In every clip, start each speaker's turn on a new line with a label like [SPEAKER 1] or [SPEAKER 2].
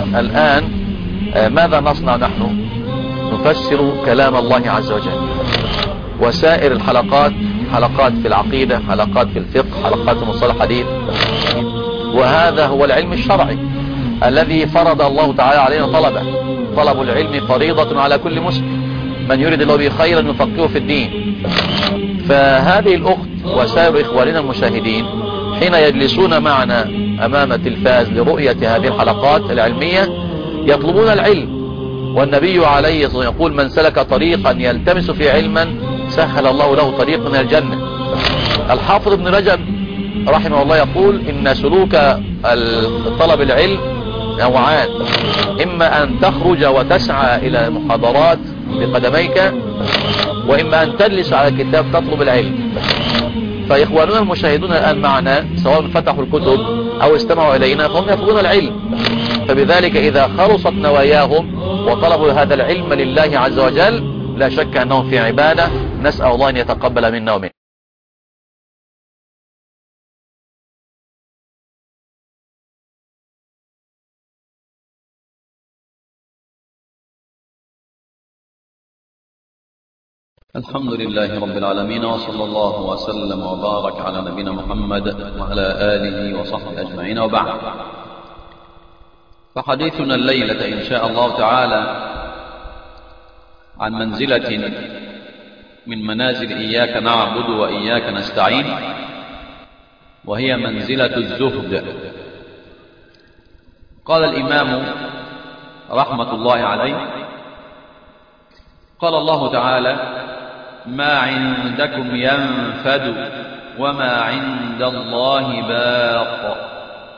[SPEAKER 1] الآن ماذا نصنع نحن نفسر كلام الله عز وجل وسائر الحلقات حلقات في العقيدة حلقات في الفقه حلقات في مصطلح الحديث وهذا هو العلم الشرعي الذي فرض الله تعالى علينا طلبه طلب العلم فريضة على كل مسلم من يريد الله به خيرا يفقهه في الدين فهذه الأخت وسائر إخواننا المشاهدين حين يجلسون معنا أمام التلفاز لرؤية هذه الحلقات العلمية يطلبون العلم والنبي عليه الصلاة والسلام يقول من سلك طريقا يلتمس في علما سهل الله له طريقا من الجنة الحافظ ابن رجب رحمه الله يقول إن سلوك طلب العلم نوعان إما أن تخرج وتسعى إلى محاضرات بقدميك وإما أن تجلس على كتاب تطلب العلم فإخواننا المشاهدون الآن معنا سواء فتحوا الكتب أو استمعوا إلينا فهم يطلبون العلم فبذلك إذا خلصت نواياهم وطلبوا هذا العلم لله عز وجل لا شك أنهم في عبادة نسأل الله أن يتقبل منا ومنه
[SPEAKER 2] الحمد لله رب العالمين وصلى الله وسلم وبارك على نبينا محمد وعلى آله وصحبه أجمعين وبعد فحديثنا الليلة إن شاء الله تعالى عن منزلة من منازل إياك نعبد وإياك نستعين وهي منزلة الزهد قال الإمام رحمة الله عليه قال الله تعالى ما عندكم ينفد وما عند الله باق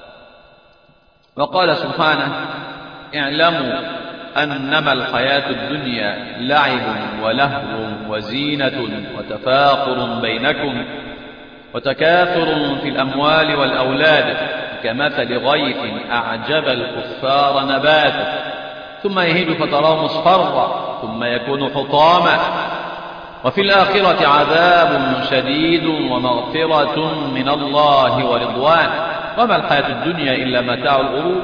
[SPEAKER 2] وقال سبحانه اعلموا أنما الحياة الدنيا لعب ولهو وزينة وتفاخر بينكم وتكاثر في الأموال والأولاد كمثل غيث أعجب الكفار نباته ثم يهيج فتراه مصفرا ثم يكون حطاما وفي الآخرة عذاب شديد ومغفرة من الله ورضوان وما الحياة الدنيا إلا متاع الغرور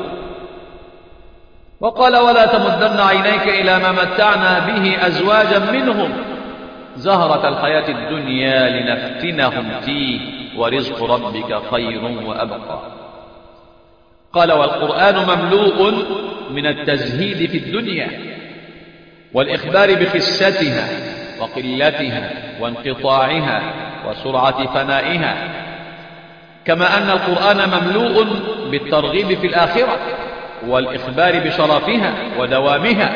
[SPEAKER 2] وقال ولا تمدن عينيك إلى ما متعنا به أزواجا منهم زهرة الحياة الدنيا لنفتنهم فيه ورزق ربك خير وأبقى قال والقرآن مملوء من التزهيد في الدنيا والإخبار بخستها وقلتها وانقطاعها وسرعة فنائها كما أن القرآن مملوء بالترغيب في الآخرة والإخبار بشرفها ودوامها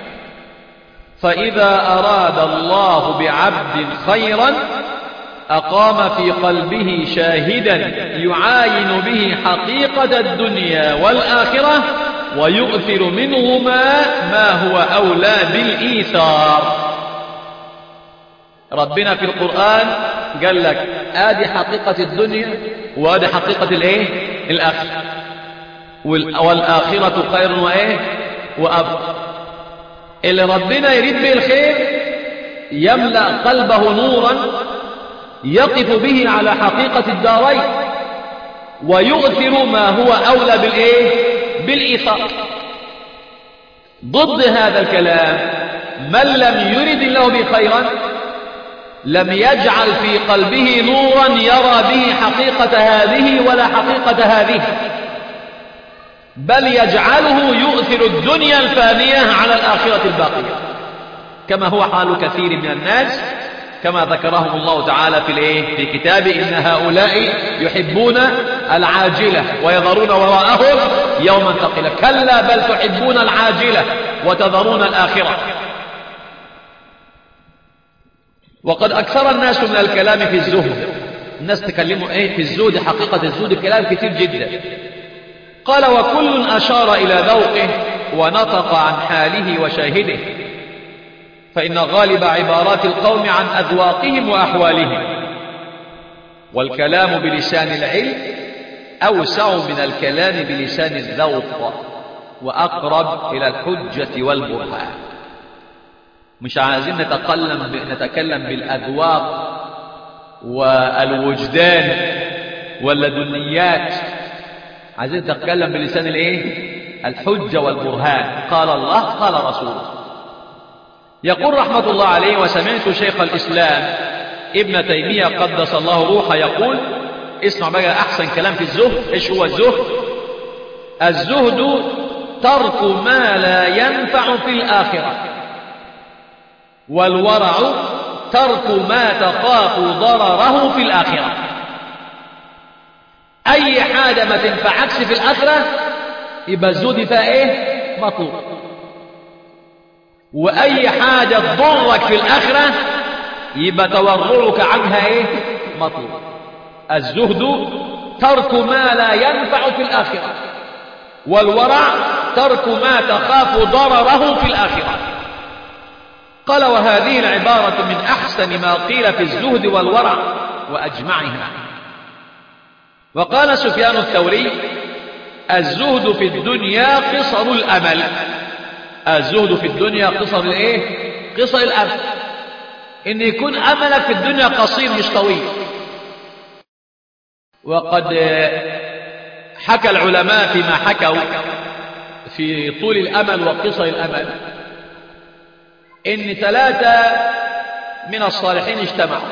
[SPEAKER 2] فإذا أراد الله بعبد خيرا أقام في قلبه شاهدا يعاين به حقيقة الدنيا والآخرة ويؤثر منهما ما هو أولى بالإيثار ربنا في القرآن قال لك آدي حقيقة الدنيا وآدي حقيقة الإيه الآخرة والآخرة خير وإيه وأبقى اللي ربنا يريد به الخير يملأ قلبه نورا يقف به على حقيقة الدارين ويؤثر ما هو أولى بالإيه بالإيثار ضد هذا الكلام من لم يرد الله به خيرا لم يجعل في قلبه نورا يرى به حقيقة هذه ولا حقيقة هذه بل يجعله يؤثر الدنيا الفانية على الآخرة الباقية كما هو حال كثير من الناس كما ذكرهم الله تعالى في الايه في كتابه ان هؤلاء يحبون العاجله ويذرون وراءهم يوما ثقيلا كلا بل تحبون العاجله وتذرون الاخره وقد اكثر الناس من الكلام في الزهد الناس تكلموا ايه في الزهد حقيقه الزهد كلام كثير جدا قال وكل اشار الى ذوقه ونطق عن حاله وشاهده فإن غالب عبارات القوم عن أذواقهم وأحوالهم والكلام بلسان العلم أوسع من الكلام بلسان الذوق وأقرب إلى الحجة والبرهان مش عايزين نتكلم نتكلم بالأذواق والوجدان واللدنيات عايزين نتكلم بلسان الايه الحجة والبرهان قال الله قال رسوله يقول رحمة الله عليه وسمعت شيخ الإسلام ابن تيمية قدس الله روحه يقول اسمع بقى أحسن كلام في الزهد إيش هو الزهد الزهد ترك ما لا ينفع في الآخرة والورع ترك ما تخاف ضرره في الآخرة أي حاجة ما تنفعكش في الآخرة يبقى الزهد فيها إيه مطلوب وأي حاجة تضرك في الآخرة يبقى تورعك عنها إيه مطلوب الزهد ترك ما لا ينفع في الآخرة والورع ترك ما تخاف ضرره في الآخرة قال وهذه العبارة من أحسن ما قيل في الزهد والورع وأجمعها وقال سفيان الثوري الزهد في الدنيا قصر الأمل الزهد في الدنيا قصر الايه قصر الأمل ان يكون أملك في الدنيا قصير مش طويل وقد حكى العلماء فيما حكوا في طول الأمل وقصر الأمل إن ثلاثة من الصالحين اجتمعوا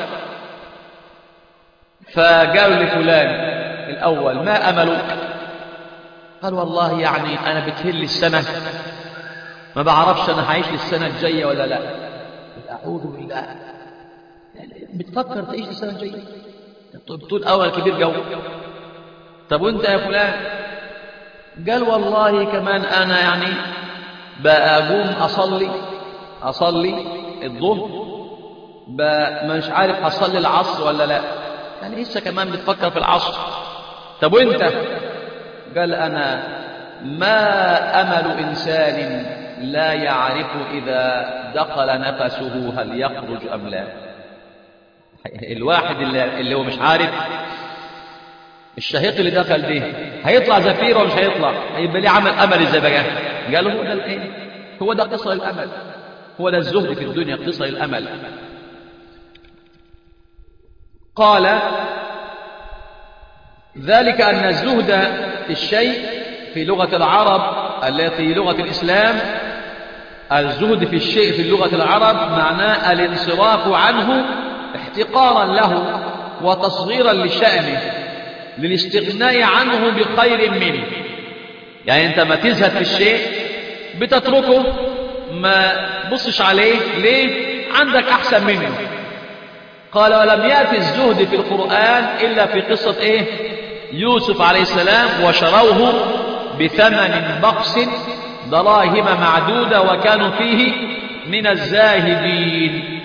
[SPEAKER 2] فقالوا لفلان الأول ما أملك قال والله يعني أنا بتهل السنة ما بعرفش أنا هعيش للسنة الجاية ولا لا أعوذ بالله بتفكر تعيش للسنة الجاية بتقول أول كبير جو طب وانت يا فلان قال والله كمان أنا يعني بقوم أصلي أصلي الظهر مش عارف أصلي العصر ولا لا يعني لسه كمان بتفكر في العصر طب وانت قال أنا ما أمل إنسان لا يعرف إذا دخل نفسه هل يخرج أم لا الواحد اللي, اللي هو مش عارف الشهيق اللي دخل به هيطلع زفير ولا مش هيطلع هيبقى ليه عمل أمل ازاي بقى قال هو ده الايه هو ده قصر الأمل هو ده الزهد في الدنيا قصر الأمل قال ذلك أن الزهد في الشيء في لغة العرب التي لغة الإسلام الزهد في الشيء في لغة العرب معناه الانصراف عنه احتقارا له وتصغيرا لشأنه للاستغناء عنه بخير منه يعني انت ما تزهد في الشيء بتتركه ما بصش عليه ليه عندك أحسن منه قال ولم يأتي الزهد في القرآن إلا في قصة إيه يوسف عليه السلام وشروه بثمن بخس دراهم معدودة وكانوا فيه من الزاهدين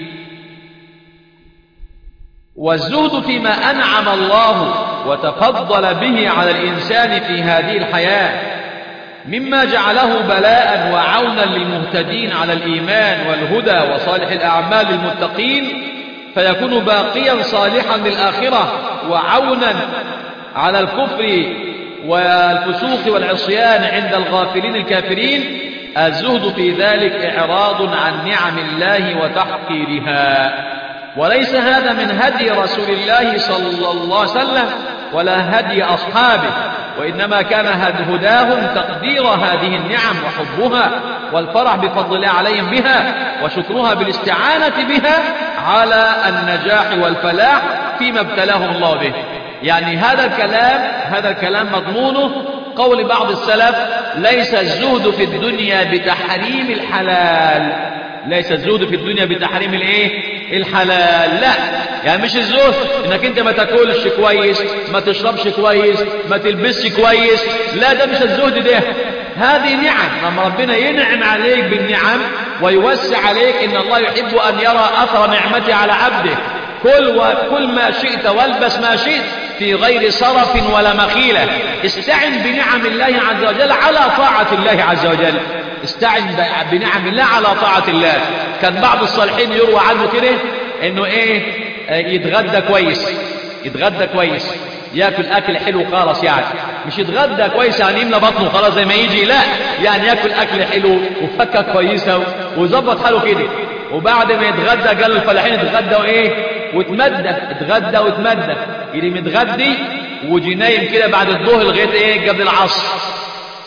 [SPEAKER 2] والزهد فيما أنعم الله وتفضل به على الإنسان في هذه الحياة مما جعله بلاء وعونا للمهتدين على الإيمان والهدى وصالح الأعمال للمتقين فيكون باقيا صالحا للآخرة وعونا على الكفر والفسوق والعصيان عند الغافلين الكافرين الزهد في ذلك إعراض عن نعم الله وتحقيرها وليس هذا من هدي رسول الله صلى الله عليه وسلم ولا هدي أصحابه وإنما كان هداهم تقدير هذه النعم وحبها والفرح بفضل الله عليهم بها وشكرها بالاستعانة بها على النجاح والفلاح فيما ابتلاهم الله به يعني هذا الكلام هذا الكلام مضمونه قول بعض السلف ليس الزهد في الدنيا بتحريم الحلال ليس الزهد في الدنيا بتحريم الايه الحلال لا يعني مش الزهد انك انت ما تاكلش كويس ما تشربش كويس ما تلبسش كويس لا ده مش الزهد ده هذه نعم لما ربنا ينعم عليك بالنعم ويوسع عليك ان الله يحب ان يرى اثر نعمته على عبده كل وكل ما شئت والبس ما شئت في غير صرف ولا مخيلة استعن بنعم الله عز وجل على طاعة الله عز وجل استعن بنعم الله على طاعة الله كان بعض الصالحين يروى عنه كده انه ايه يتغدى كويس يتغدى كويس ياكل اكل حلو خالص يعني مش يتغدى كويس يعني يملى بطنه خلاص زي ما يجي لا يعني ياكل اكل حلو وفكه كويسه ويظبط حاله كده وبعد ما يتغدى قال الفلاحين اتغدوا ايه واتمدى اتغدى واتمدى اللي متغدي وجي نايم كده بعد الظهر لغايه ايه قبل العصر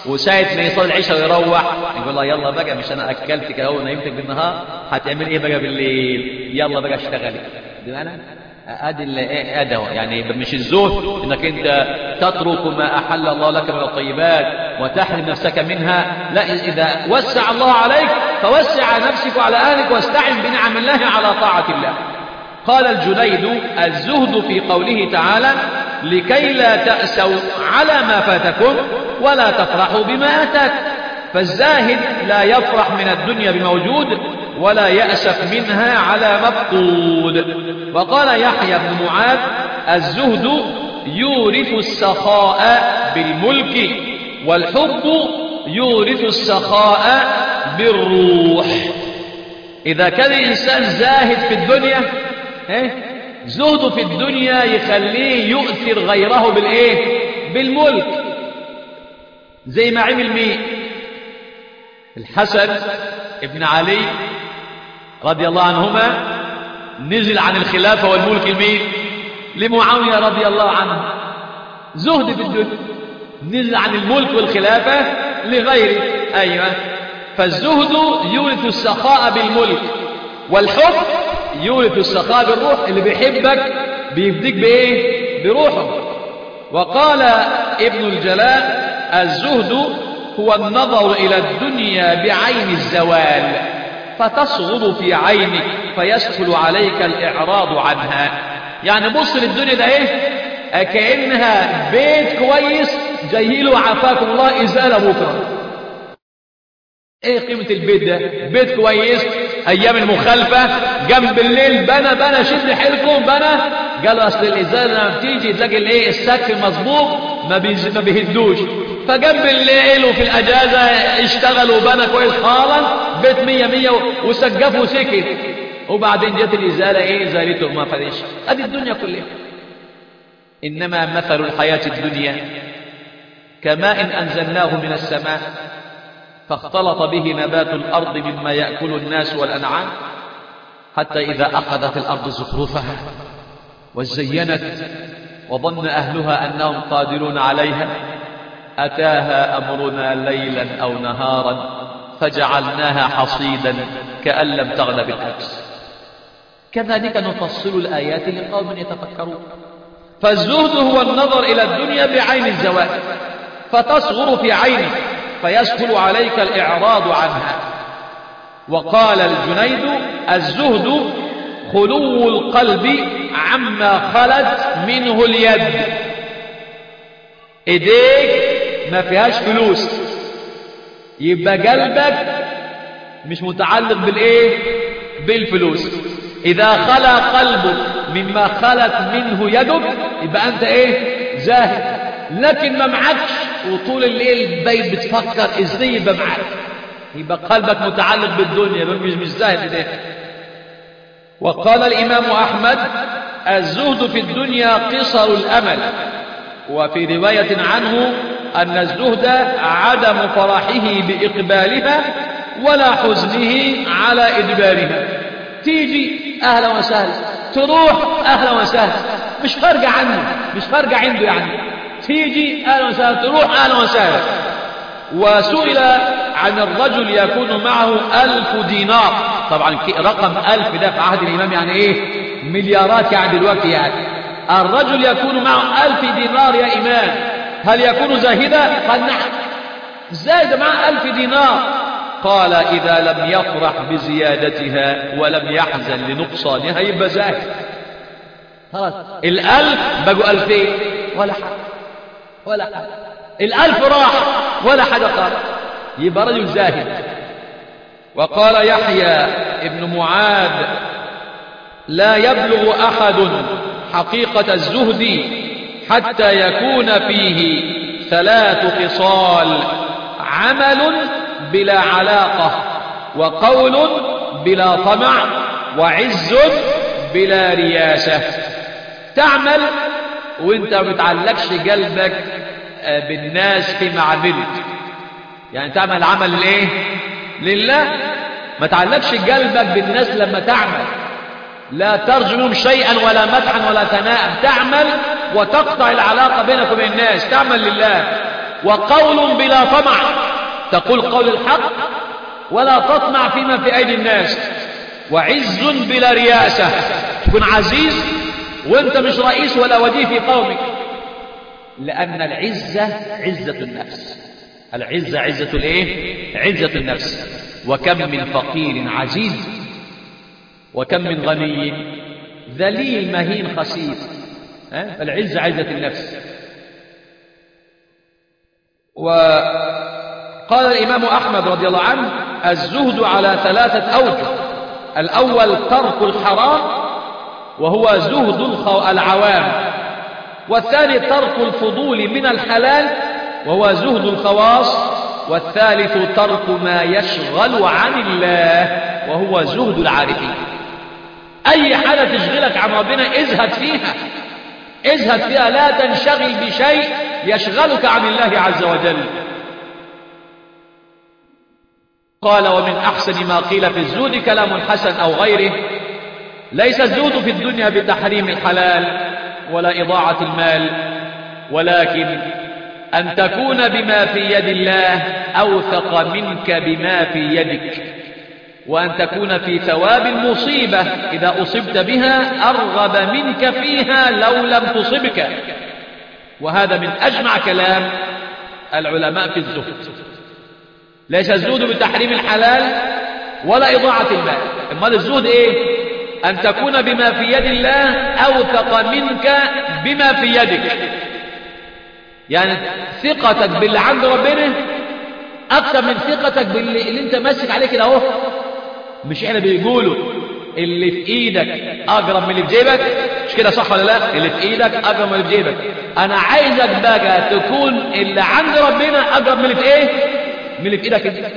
[SPEAKER 2] وساعة ما يصلي العشاء ويروح يقول لها يلا بقى مش انا اكلتك اهو نيمتك بالنهار هتعمل ايه بقى بالليل يلا بقى اشتغلي بمعنى ادي ادي يعني مش الزهد انك انت تترك ما احل الله لك من الطيبات وتحرم نفسك منها لا اذا وسع الله عليك فوسع على نفسك وعلى اهلك واستعن بنعم الله على طاعه الله قال الجنيد الزهد في قوله تعالى لكي لا تأسوا على ما فاتكم ولا تفرحوا بما أتاك فالزاهد لا يفرح من الدنيا بموجود ولا يأسف منها على مفقود وقال يحيى بن معاذ الزهد يورث السخاء بالملك والحب يورث السخاء بالروح إذا كان الإنسان زاهد في الدنيا زهده في الدنيا يخليه يؤثر غيره بالإيه بالملك زي ما عمل مين الحسن ابن علي رضي الله عنهما نزل عن الخلافة والملك لمين لمعاوية رضي الله عنه زهد في الدنيا نزل عن الملك والخلافة لغيره أيوة فالزهد يورث السخاء بالملك والحب يورث السخاء بالروح اللي بيحبك بيفديك بإيه بروحه وقال ابن الجلاء الزهد هو النظر إلى الدنيا بعين الزوال فتصغر في عينك فيسهل عليك الإعراض عنها يعني بص للدنيا ده إيه كأنها بيت كويس جاي له عافاكم الله إزالة بكرة ايه قيمة البيت ده بيت كويس ايام المخالفة جنب الليل بنى بنى شد حيلكم بنى قالوا اصل الازالة لما بتيجي تلاقي الايه السقف مظبوط ما بيز... ما بيهدوش فجنب الليل وفي الاجازة اشتغلوا بنى كويس خالص بيت مية مية وسقفوا سكت وبعدين جت الازالة ايه زالته ما فريش ادي الدنيا كلها انما مثل الحياة الدنيا كماء انزلناه من السماء فاختلط به نبات الأرض مما يأكل الناس والأنعام حتى إذا أخذت الأرض زخرفها وزينت وظن أهلها أنهم قادرون عليها أتاها أمرنا ليلا أو نهارا فجعلناها حصيدا كأن لم تغن بالأمس كذلك نفصل الآيات لقوم يتفكرون فالزهد هو النظر إلى الدنيا بعين الزواج فتصغر في عينك فيسهل عليك الإعراض عنها وقال الجنيد الزهد خلو القلب عما خلت منه اليد ايديك ما فيهاش فلوس يبقى قلبك مش متعلق بالايه بالفلوس اذا خلى قلبك مما خلت منه يدك يبقى انت ايه زاهد لكن ما معكش وطول الليل بيت بتفكر ازاي يبقى معاك يبقى قلبك متعلق بالدنيا مش مش زاهد ده وقال الامام احمد الزهد في الدنيا قصر الامل وفي روايه عنه ان الزهد عدم فرحه باقبالها ولا حزنه على ادبارها تيجي اهلا وسهلا تروح اهلا وسهلا مش فارقه عنه مش فارقه عنده يعني تيجي اهلا وسهلا تروح اهلا وسهلا وسئل عن الرجل يكون معه ألف دينار طبعا رقم ألف ده في عهد الإمام يعني إيه مليارات يعني دلوقتي يعني الرجل يكون معه ألف دينار يا إمام هل يكون زاهدا قال نعم زاهد معه ألف دينار قال إذا لم يفرح بزيادتها ولم يحزن لنقصانها يبقى زاهد خلاص الألف بقوا ألفين ولا حاجة ولا حاجة الألف راح ولا حاجة قال يبقى رجل زاهد وقال يحيى ابن معاذ لا يبلغ أحد حقيقة الزهد حتى يكون فيه ثلاث خصال عمل بلا علاقة وقول بلا طمع وعز بلا رياسة تعمل وانت ما بتعلقش قلبك بالناس فيما عملت يعني تعمل عمل ليه لله ما تعلقش قلبك بالناس لما تعمل لا ترجو منهم شيئا ولا مدحا ولا ثناء تعمل وتقطع العلاقة بينك وبين الناس تعمل لله وقول بلا طمع تقول قول الحق ولا تطمع فيما في أيدي الناس وعز بلا رياسة تكون عزيز وانت مش رئيس ولا وجيه في قومك لأن العزة عزة النفس العزة عزة الايه عزة النفس وكم من فقير عزيز وكم من غني ذليل مهين خسيس العزة عزة النفس وقال الإمام أحمد رضي الله عنه الزهد على ثلاثة أوجه الأول ترك الحرام وهو زهد العوام والثاني ترك الفضول من الحلال وهو زهد الخواص والثالث ترك ما يشغل عن الله وهو زهد العارفين أي حالة تشغلك عن ربنا ازهد فيها ازهد فيها لا تنشغل بشيء يشغلك عن الله عز وجل قال ومن أحسن ما قيل في الزهد كلام حسن أو غيره ليس الزهد في الدنيا بتحريم الحلال ولا إضاعة المال ولكن أن تكون بما في يد الله أوثق منك بما في يدك وأن تكون في ثواب المصيبة إذا أصبت بها أرغب منك فيها لو لم تصبك وهذا من أجمع كلام العلماء في الزهد ليس الزهد بتحريم الحلال ولا إضاعة المال المال الزهد إيه أن تكون بما في يد الله أوثق منك بما في يدك يعني ثقتك باللي عند ربنا أكثر من ثقتك باللي اللي أنت ماسك عليه كده أهو مش إحنا بيقولوا اللي في إيدك أقرب من اللي في جيبك مش كده صح ولا لا اللي في إيدك أقرب من اللي في جيبك أنا عايزك بقى تكون اللي عند ربنا أقرب من اللي في إيه من اللي في إيدك انت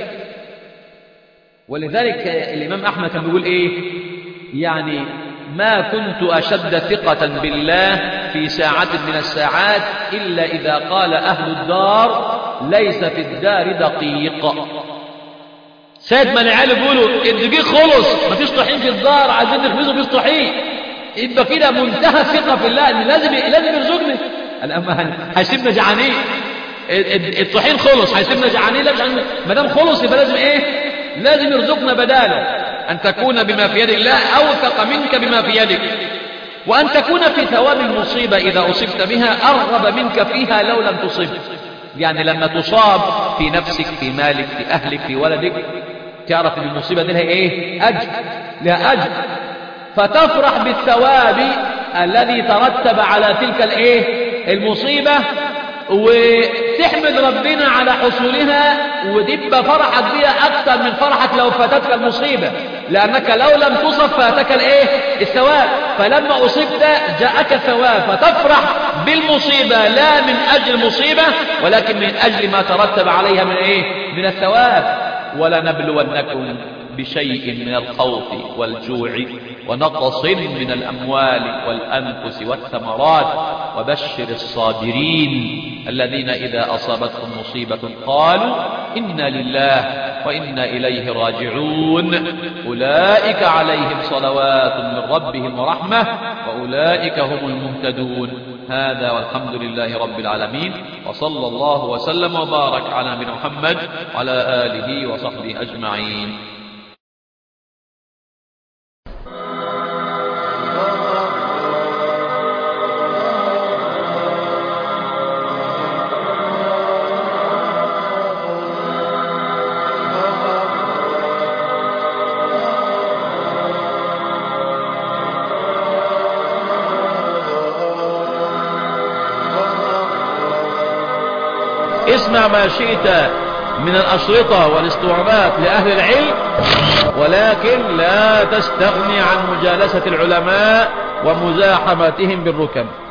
[SPEAKER 2] ولذلك الإمام أحمد كان بيقول إيه يعني ما كنت أشد ثقة بالله في ساعة من الساعات إلا إذا قال أهل الدار ليس في الدار دقيق سيد ما العيال يقولوا الدقيق خلص ما فيش طحين في الدار عايزين نخبزوا فيش طحين يبقى كده منتهى الثقة في الله ان لازم لازم يرزقني الأما هيسيبنا جعانين الطحين خلص هيسيبنا جعانين لا مش ما دام خلص يبقى لازم ايه لازم يرزقنا بداله أن تكون بما في يد الله أوثق منك بما في يدك وأن تكون في ثواب المصيبة إذا أصبت بها أرغب منك فيها لو لم تصب يعني لما تصاب في نفسك في مالك في أهلك في ولدك تعرف أن المصيبة دي لها إيه أجر لها أجر فتفرح بالثواب الذي ترتب على تلك الإيه المصيبة وتحمد ربنا على حصولها وتبقى فرحك بها أكثر من فرحك لو فاتتك المصيبة لأنك لو لم تصب فاتك الإيه؟ الثواب فلما أصبت جاءك الثواب فتفرح بالمصيبة لا من أجل المصيبة ولكن من أجل ما ترتب عليها من إيه؟ من الثواب ولنبلونكم بشيء من الخوف والجوع ونقص من الأموال والأنفس والثمرات وبشر الصابرين الذين إذا أصابتهم مصيبة قالوا إنا لله وإنا إليه راجعون أولئك عليهم صلوات من ربهم ورحمة وأولئك هم المهتدون هذا والحمد لله رب العالمين وصلى الله وسلم وبارك على نبينا محمد وعلى آله وصحبه أجمعين اسمع ما شئت من الأشرطة والاسطوانات لأهل العلم ولكن لا تستغني عن مجالسة العلماء ومزاحمتهم بالركب